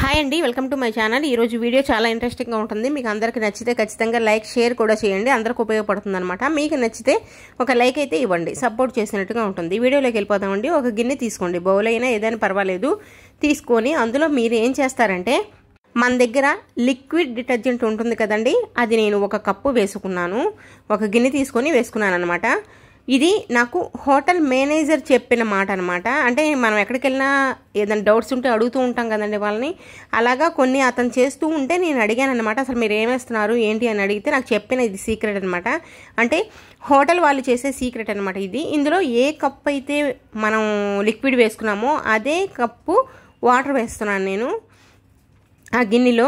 hi అండి welcome to my channel ఈరోజు video చాలా ఇంట్రెస్టింగ్గా ఉంటుంది మీకు అందరికి నచ్చితే ఖచ్చితంగా లైక్ షేర్ కూడా చేయండి అందరికి ఉపయోగపడుతుంది అనమాట మీకు నచ్చితే ఒక లైక్ అయితే ఇవ్వండి సపోర్ట్ చేసినట్టుగా ఉంటుంది వీడియోలోకి వెళ్ళిపోతామండి ఒక గిన్నె తీసుకోండి బౌల్ అయినా ఏదైనా పర్వాలేదు తీసుకొని అందులో మీరు ఏం చేస్తారంటే మన దగ్గర లిక్విడ్ డిటర్జెంట్ ఉంటుంది కదండి అది నేను ఒక కప్పు వేసుకున్నాను ఒక గిన్నె తీసుకొని వేసుకున్నాను అనమాట ఇది నాకు హోటల్ మేనేజర్ చెప్పిన మాట అనమాట అంటే మనం ఎక్కడికి వెళ్ళినా ఏదైనా డౌట్స్ ఉంటే అడుగుతూ ఉంటాం కదండి వాళ్ళని అలాగా కొన్ని అతను చేస్తూ ఉంటే నేను అడిగాను అనమాట అసలు మీరు ఏమేస్తున్నారు ఏంటి అని అడిగితే నాకు చెప్పిన ఇది సీక్రెట్ అనమాట అంటే హోటల్ వాళ్ళు చేసే సీక్రెట్ అనమాట ఇది ఇందులో ఏ కప్ అయితే మనం లిక్విడ్ వేసుకున్నామో అదే కప్పు వాటర్ వేస్తున్నాను నేను ఆ గిన్నెలో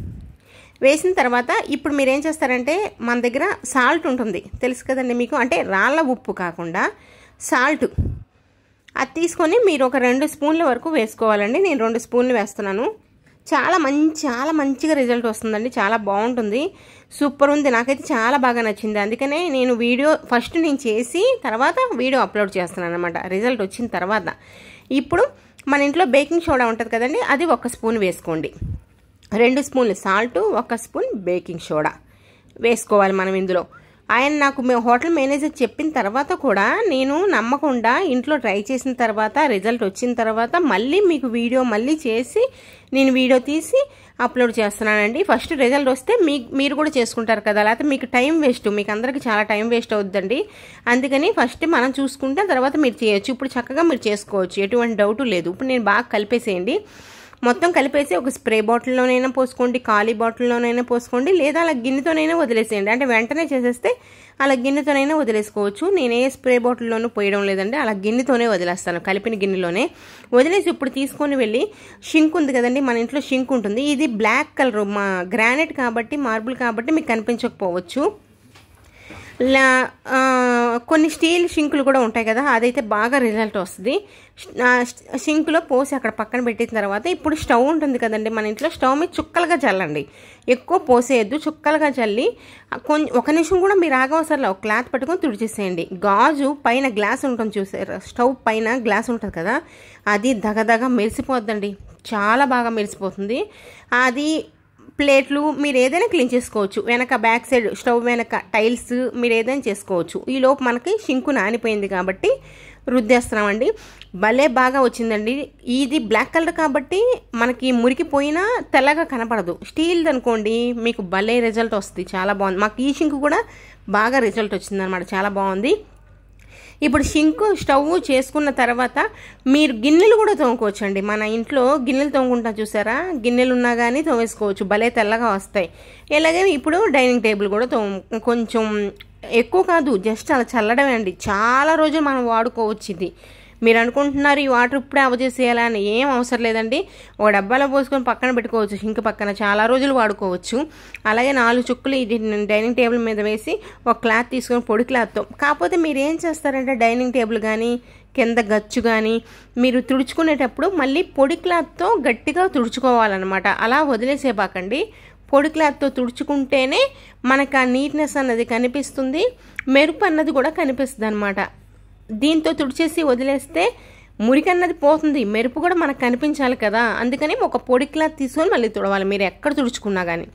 వేసిన తర్వాత ఇప్పుడు మీరు ఏం చేస్తారంటే మన దగ్గర సాల్ట్ ఉంటుంది తెలుసు కదండి మీకు అంటే రాళ్ళ ఉప్పు కాకుండా సాల్ట్ అది తీసుకొని మీరు ఒక రెండు స్పూన్ల వరకు వేసుకోవాలండి నేను రెండు స్పూన్లు వేస్తున్నాను చాలా మంచి చాలా మంచిగా రిజల్ట్ వస్తుందండి చాలా బాగుంటుంది సూపర్ ఉంది నాకైతే చాలా బాగా నచ్చింది అందుకనే నేను వీడియో ఫస్ట్ నేను చేసి తర్వాత వీడియో అప్లోడ్ చేస్తున్నాను అనమాట రిజల్ట్ వచ్చిన తర్వాత ఇప్పుడు మన ఇంట్లో బేకింగ్ సోడా ఉంటుంది కదండి అది ఒక స్పూన్ వేసుకోండి రెండు స్పూన్లు సాల్ట్ ఒక స్పూన్ బేకింగ్ సోడా వేసుకోవాలి మనం ఇందులో ఆయన నాకు హోటల్ మేనేజర్ చెప్పిన తర్వాత కూడా నేను నమ్మకుండా ఇంట్లో ట్రై చేసిన తర్వాత రిజల్ట్ వచ్చిన తర్వాత మళ్ళీ మీకు వీడియో మళ్ళీ చేసి నేను వీడియో తీసి అప్లోడ్ చేస్తున్నానండి ఫస్ట్ రిజల్ట్ వస్తే మీ మీరు కూడా చేసుకుంటారు కదా లేకపోతే మీకు టైం వేస్ట్ మీకు అందరికీ చాలా టైం వేస్ట్ అవుద్దండి అందుకని ఫస్ట్ మనం చూసుకుంటే తర్వాత మీరు చేయొచ్చు ఇప్పుడు చక్కగా మీరు చేసుకోవచ్చు ఎటువంటి డౌట్ లేదు ఇప్పుడు నేను బాగా కలిపేసేయండి మొత్తం కలిపేసి ఒక స్ప్రే బాటిల్లోనైనా పోసుకోండి ఖాళీ బాటిల్లోనైనా పోసుకోండి లేదా అలా గిన్నెతోనైనా వదిలేసేయండి అంటే వెంటనే చేసేస్తే అలా గిన్నెతోనైనా వదిలేసుకోవచ్చు నేను ఏ స్ప్రే బాటిల్లోనూ పోయడం లేదండి అలా గిన్నెతోనే వదిలేస్తాను కలిపిన గిన్నెలోనే వదిలేసి ఇప్పుడు తీసుకొని వెళ్ళి షింక్ ఉంది కదండి మన ఇంట్లో షింక్ ఉంటుంది ఇది బ్లాక్ కలర్ మా గ్రానైట్ కాబట్టి మార్బుల్ కాబట్టి మీకు కనిపించకపోవచ్చు లా కొన్ని స్టీల్ షింకులు కూడా ఉంటాయి కదా అదైతే బాగా రిజల్ట్ వస్తుంది షింకులో పోసి అక్కడ పక్కన పెట్టిన తర్వాత ఇప్పుడు స్టవ్ ఉంటుంది కదండి మన ఇంట్లో స్టవ్ మీద చుక్కలుగా చల్లండి ఎక్కువ పోసేయద్దు చుక్కలుగా చల్లి కొంచెం ఒక నిమిషం కూడా మీరు ఆగవసరంలో ఒక క్లాత్ పట్టుకొని తుడిచేసేయండి గాజు పైన గ్లాస్ ఉంటుంది చూసారు స్టవ్ పైన గ్లాస్ ఉంటుంది కదా అది దగదగ మెరిసిపోద్దండి చాలా బాగా మెరిసిపోతుంది అది ప్లేట్లు మీరు ఏదైనా క్లీన్ చేసుకోవచ్చు వెనక బ్యాక్ సైడ్ స్టవ్ వెనక టైల్స్ మీరు ఏదైనా చేసుకోవచ్చు ఈ లోపు మనకి షింకు నానిపోయింది కాబట్టి రుద్దేస్తున్నామండి భలే బాగా వచ్చిందండి ఇది బ్లాక్ కలర్ కాబట్టి మనకి మురికిపోయినా తెల్లగా కనపడదు స్టీల్ది అనుకోండి మీకు భలే రిజల్ట్ వస్తుంది చాలా బాగుంది మాకు ఈ షింకు కూడా బాగా రిజల్ట్ వచ్చిందనమాట చాలా బాగుంది ఇప్పుడు షింకు స్టవ్ చేసుకున్న తర్వాత మీరు గిన్నెలు కూడా తోముకోవచ్చండి మన ఇంట్లో గిన్నెలు తోముకుంటా చూసారా గిన్నెలు ఉన్నా కానీ తోమేసుకోవచ్చు భలే తెల్లగా వస్తాయి ఇలాగే ఇప్పుడు డైనింగ్ టేబుల్ కూడా తోము కొంచెం ఎక్కువ కాదు జస్ట్ అలా చల్లడమే అండి చాలా రోజులు మనం వాడుకోవచ్చు ఇది మీరు అనుకుంటున్నారు ఈ వాటర్ ఇప్పుడే అవజేసేయాలా అని ఏం అవసరం లేదండి ఒక డబ్బాలో పోసుకొని పక్కన పెట్టుకోవచ్చు సింక్ పక్కన చాలా రోజులు వాడుకోవచ్చు అలాగే నాలుగు చుక్కలు ఇది డైనింగ్ టేబుల్ మీద వేసి ఒక క్లాత్ తీసుకొని పొడి క్లాత్తో కాకపోతే మీరు ఏం చేస్తారంటే డైనింగ్ టేబుల్ కానీ కింద గచ్చు కానీ మీరు తుడుచుకునేటప్పుడు మళ్ళీ పొడి క్లాత్తో గట్టిగా తుడుచుకోవాలన్నమాట అలా వదిలేసేపాకండి పొడి క్లాత్తో తుడుచుకుంటేనే మనకు ఆ నీట్నెస్ అన్నది కనిపిస్తుంది మెరుపు అన్నది కూడా కనిపిస్తుంది అనమాట దీంతో తుడిచేసి వదిలేస్తే మురికి అన్నది పోతుంది మెరుపు కూడా మనకు కనిపించాలి కదా అందుకని ఒక పొడి క్లాత్ తీసుకొని మళ్ళీ తుడవాలి మీరు ఎక్కడ తుడుచుకున్నా కానీ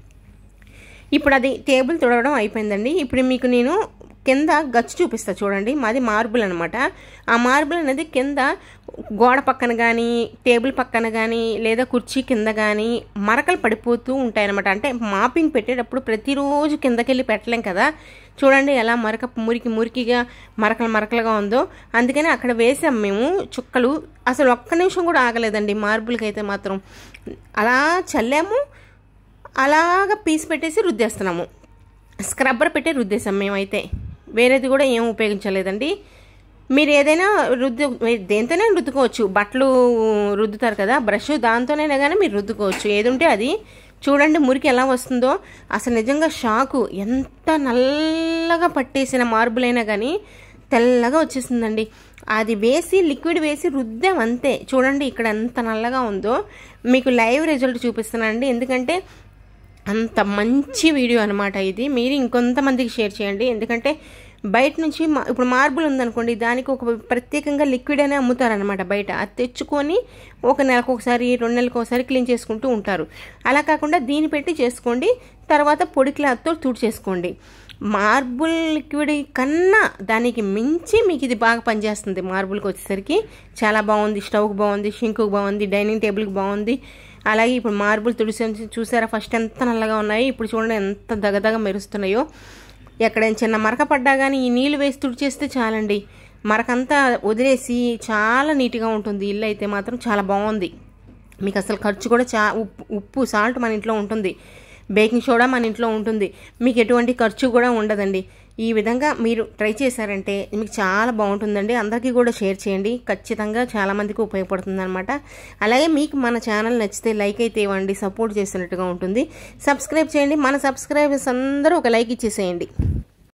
ఇప్పుడు అది టేబుల్ తుడవడం అయిపోయిందండి ఇప్పుడు మీకు నేను కింద గచ్చు చూపిస్తా చూడండి మాది మార్బుల్ అనమాట ఆ మార్బుల్ అనేది కింద గోడ పక్కన కానీ టేబుల్ పక్కన కానీ లేదా కుర్చీ కింద కానీ మరకలు పడిపోతూ ఉంటాయన్నమాట అంటే మాపింగ్ పెట్టేటప్పుడు ప్రతిరోజు కిందకెళ్ళి పెట్టలేం కదా చూడండి ఎలా మరక మురికి మురికిగా మరకలు మరకలుగా ఉందో అందుకని అక్కడ వేసాం మేము చుక్కలు అసలు ఒక్క నిమిషం కూడా ఆగలేదండి మార్బుల్కి అయితే మాత్రం అలా చల్లాము అలాగ పీస్ పెట్టేసి రుద్దేస్తున్నాము స్క్రబ్బర్ పెట్టి రుద్దేశాం మేమైతే వేరేది కూడా ఏం ఉపయోగించలేదండి మీరు ఏదైనా రుద్దు దేంతోనే రుద్దుకోవచ్చు బట్టలు రుద్దుతారు కదా బ్రష్ దాంతోనైనా కానీ మీరు రుద్దుకోవచ్చు ఏది ఉంటే అది చూడండి మురికి ఎలా వస్తుందో అసలు నిజంగా షాకు ఎంత నల్లగా పట్టేసిన మార్బుల్ అయినా కానీ తెల్లగా వచ్చేసిందండి అది వేసి లిక్విడ్ వేసి రుద్దాం అంతే చూడండి ఇక్కడ ఎంత నల్లగా ఉందో మీకు లైవ్ రిజల్ట్ చూపిస్తున్నానండి ఎందుకంటే అంత మంచి వీడియో అనమాట ఇది మీరు ఇంకొంతమందికి షేర్ చేయండి ఎందుకంటే బయట నుంచి మా- ఇప్పుడు మార్బుల్ ఉందనుకోండి దానికి ఒక ప్రత్యేకంగా లిక్విడ్ అనే అమ్ముతారనమాట బయట అది తెచ్చుకొని ఒక నెలకు ఒకసారి రెండు నెలలకు ఒకసారి క్లీన్ చేసుకుంటూ ఉంటారు అలా కాకుండా దీన్ని పెట్టి చేసుకోండి తర్వాత పొడి క్లాత్తో తుడిచేసుకోండి మార్బుల్ లిక్విడ్ కన్నా దానికి మించి మీకు ఇది బాగా పనిచేస్తుంది మార్బుల్కి వచ్చేసరికి చాలా బాగుంది స్టవ్కి బాగుంది షింకుకి బాగుంది డైనింగ్ టేబుల్కి బాగుంది అలాగే ఇప్పుడు మార్బుల్ తుడిసి చూసారా ఫస్ట్ ఎంత నల్లగా ఉన్నాయి ఇప్పుడు చూడండి ఎంత దగదగ మెరుస్తున్నాయో ఎక్కడైనా చిన్న మరక పడ్డా కానీ ఈ నీళ్ళు వేసి తుడిచేస్తే చాలండి మరకంతా వదిలేసి చాలా నీట్గా ఉంటుంది ఇల్లు అయితే మాత్రం చాలా బాగుంది మీకు అసలు ఖర్చు కూడా చా ఉప్పు ఉప్పు సాల్ట్ మన ఇంట్లో ఉంటుంది బేకింగ్ సోడా మన ఇంట్లో ఉంటుంది మీకు ఎటువంటి ఖర్చు కూడా ఉండదండి ఈ విధంగా మీరు ట్రై చేశారంటే మీకు చాలా బాగుంటుందండి అందరికీ కూడా షేర్ చేయండి ఖచ్చితంగా చాలామందికి ఉపయోగపడుతుంది అనమాట అలాగే మీకు మన ఛానల్ నచ్చితే లైక్ అయితే ఇవ్వండి సపోర్ట్ చేసినట్టుగా ఉంటుంది సబ్స్క్రైబ్ చేయండి మన సబ్స్క్రైబర్స్ అందరూ ఒక లైక్ ఇచ్చేసేయండి